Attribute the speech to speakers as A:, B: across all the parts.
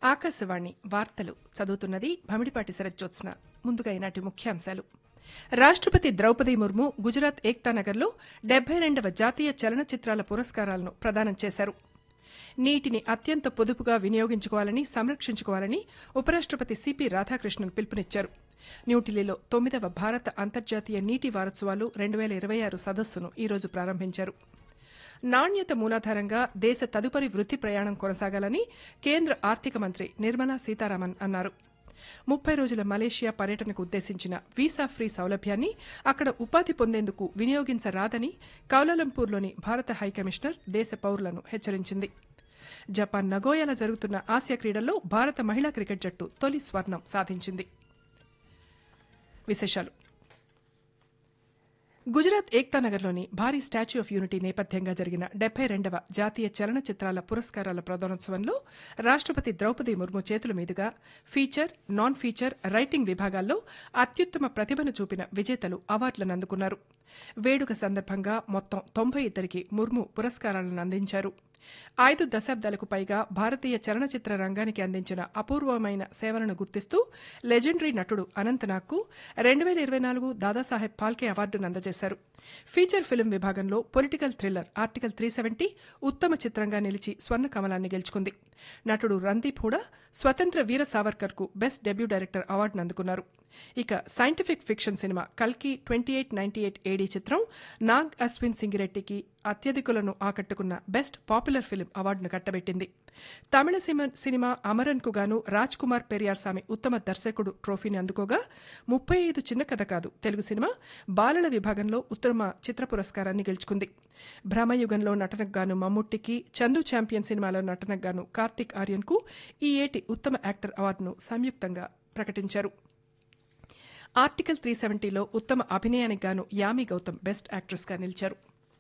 A: ఆకాశవాణి వార్తలు చదువుతున్నది భమిడిపాటి శరజ్జోత్స్న ముందుగా ఈనాటి ముఖ్యాంశాలు రాష్టపతి ద్రౌపది ముర్ము గుజరాత్ ఏక్తానగర్లో డెబ్బై రెండవ జాతీయ చలనచిత్రాల పురస్కారాలను ప్రదానం చేశారు నీటిని అత్యంత పొదుపుగా వినియోగించుకోవాలని సంరక్షించుకోవాలని ఉపరాష్టపతి సిపి రాధాకృష్ణన్ పిలుపునిచ్చారు న్యూఢిల్లీలో తొమ్మిదవ భారత అంతర్జాతీయ నీటి వారోత్సవాలు రెండు వేల ఇరవై ఆరు సదస్సును ఈరోజు ప్రారంభించారు నాణ్యత మూలాధారంగా దేశ తదుపరి వృద్ధి ప్రయాణం కొనసాగాలని కేంద్ర ఆర్థిక మంత్రి నిర్మలా సీతారామన్ అన్నారు ముప్పై రోజుల మలేషియా పర్యటనకు ఉద్దేశించిన వీసా ఫ్రీ సౌలభ్యాన్ని అక్కడ ఉపాధి పొందేందుకు వినియోగించరాదని కౌలాలంపూర్లోని భారత హైకమిషనర్ దేశ పౌరులను హెచ్చరించింది జపాన్ నగోయాలో జరుగుతున్న ఆసియా క్రీడల్లో భారత మహిళా క్రికెట్ జట్టు తొలి స్వర్ణం సాధించింది విశేషాలు గుజరాత్ ఏక్తానగర్లోని భారీ స్టాచ్యూ ఆఫ్ యూనిటీ నేపథ్యంగా జరిగిన డెబ్బై రెండవ జాతీయ చలనచిత్రాల పురస్కారాల ప్రదానోత్సవంలో రాష్టపతి ద్రౌపది ముర్ము చేతుల మీదుగా ఫీచర్ నాన్ ఫీచర్ రైటింగ్ విభాగాల్లో అత్యుత్తమ ప్రతిభను చూపిన విజేతలు అవార్డులను అందుకున్నారు వేడుక సందర్భంగా మొత్తం తొంభై ఇద్దరికి ముర్ము పురస్కారాలను అందించారు ఐదు దశాబ్దాలకు పైగా భారతీయ చలనచిత్ర రంగానికి అందించిన అపూర్వమైన సేవలను గుర్తిస్తూ లెజెండరీ నటుడు అనంతనాగ్కు రెండు వేల ఇరవై నాలుగు దాదాసాహెబ్ ఫాల్కే అవార్డును అందజేశారు ఫీచర్ ఫిల్మ్ విభాగంలో political thriller article three seventy ఉత్తమ చిత్రంగా నిలిచి స్వర్ణ కమలాన్ని గెలుచుకుంది నటుడు రందీప్ హూడా స్వతంత్ర వీర సావర్కర్ కు బెస్ట్ డెబ్యూ డైరెక్టర్ అవార్డును అందుకున్నారు ఇక సైంటిఫిక్ ఫిక్షన్ సినిమా కల్కి twenty eight ninety eight AD చిత్రం నాగ్ అశ్విన్ సింగిరెడ్డికి అత్యధికులను ఆకట్టుకున్న బెస్ట్ పాపులర్ ఫిల్మ్ అవార్డును కట్టబెట్టింది తమిళ సినిమా అమరన్ కు గాను రాజ్ కుమార్ పెరియార్స్వామి ఉత్తమ దర్శకుడు ట్రోఫీని అందుకోగా ముప్పై ఐదు చిన్న కథ కాదు తెలుగు సినిమా బాలల విభాగంలో ఉత్తమ చిత్ర పురస్కారాన్ని గెలుచుకుంది భ్రమయుగంలో నటనకు గాను మమ్ముట్టికి చందు ఛాంపియన్ సినిమాలో నటనకు గాను కార్తిక్ ఆర్యన్ కు ఈ ఏటి ఉత్తమ యాక్టర్ అవార్డును సంయుక్తంగా ప్రకటించారు ఆర్టికల్ త్రీ సెవెంటీలో ఉత్తమ అభినయానికి గాను యామి గౌతమ్ బెస్ట్ యాక్ట్రెస్గా నిలిచారు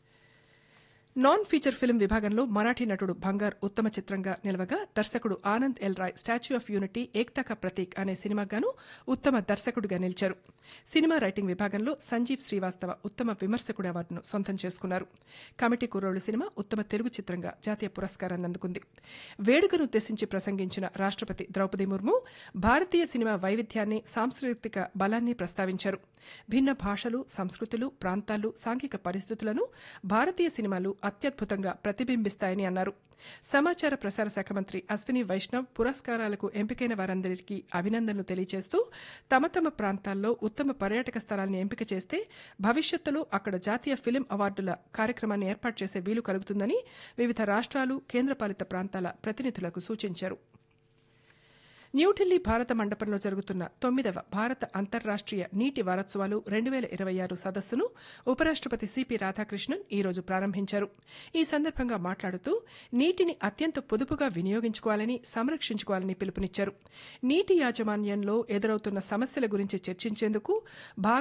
A: నాన్ ఫీచర్ ఫిల్మ్ విభాగంలో మరాఠీ నటుడు బంగార్ ఉత్తమ చిత్రంగా నిలవగా దర్శకుడు Anand L Rai statue of unity Ekta ka Prateek అనే సినిమాగాను ఉత్తమ దర్శకుడిగా నిలిచారు సినిమా రైటింగ్ విభాగంలో సంజీవ్ శ్రీవాస్తవ ఉత్తమ విమర్శకుడి అవార్డును సొంతం చేసుకున్నారు కమిటీ కుర్రోళ్లు సినిమా ఉత్తమ తెలుగు చిత్రంగా జాతీయ పురస్కారాన్ని అందుకుంది వేడుకను ఉద్దేశించి ప్రసంగించిన రాష్టపతి ద్రౌపది ముర్ము భారతీయ సినిమా వైవిధ్యాన్ని సాంస్కృతిక బలాన్ని ప్రస్తావించారు భిన్న భాషలు సంస్కృతులు ప్రాంతాలు సాంఘిక పరిస్థితులను భారతీయ సినిమాలు అత్యద్భుతంగా ప్రతిబింబిస్తాయని అన్నారు సమాచార ప్రసార శాఖ మంత్రి అశ్విని వైష్ణవ్ పురస్కారాలకు ఎంపికైన వారందరికీ అభినందనలు తెలియజేస్తూ తమ తమ ప్రాంతాల్లో ఉత్తమ పర్యాటక స్థలాన్ని ఎంపిక చేస్తే భవిష్యత్తులో అక్కడ జాతీయ ఫిలిం అవార్డుల కార్యక్రమాన్ని ఏర్పాటు చేసే వీలు కలుగుతుందని వివిధ రాష్ట్రాలు కేంద్రపాలిత ప్రాంతాల ప్రతినిధులకు సూచించారు న్యూఢిల్లీ భారత మండపంలో జరుగుతున్న తొమ్మిదవ భారత అంతర్రాష్ట్రీయ నీటి వారోత్సవాలు రెండు వేల ఇరవై ఆరు సదస్సును ఉపరాష్టపతి సిపి రాధాకృష్ణన్ ఈ రోజు ప్రారంభించారు ఈ సందర్భంగా మాట్లాడుతూ నీటిని అత్యంత పొదుపుగా వినియోగించుకోవాలని సంరక్షించుకోవాలని పిలుపునిచ్చారు నీటి యాజమాన్యంలో ఎదురవుతున్న సమస్యల గురించి చర్చించేందుకు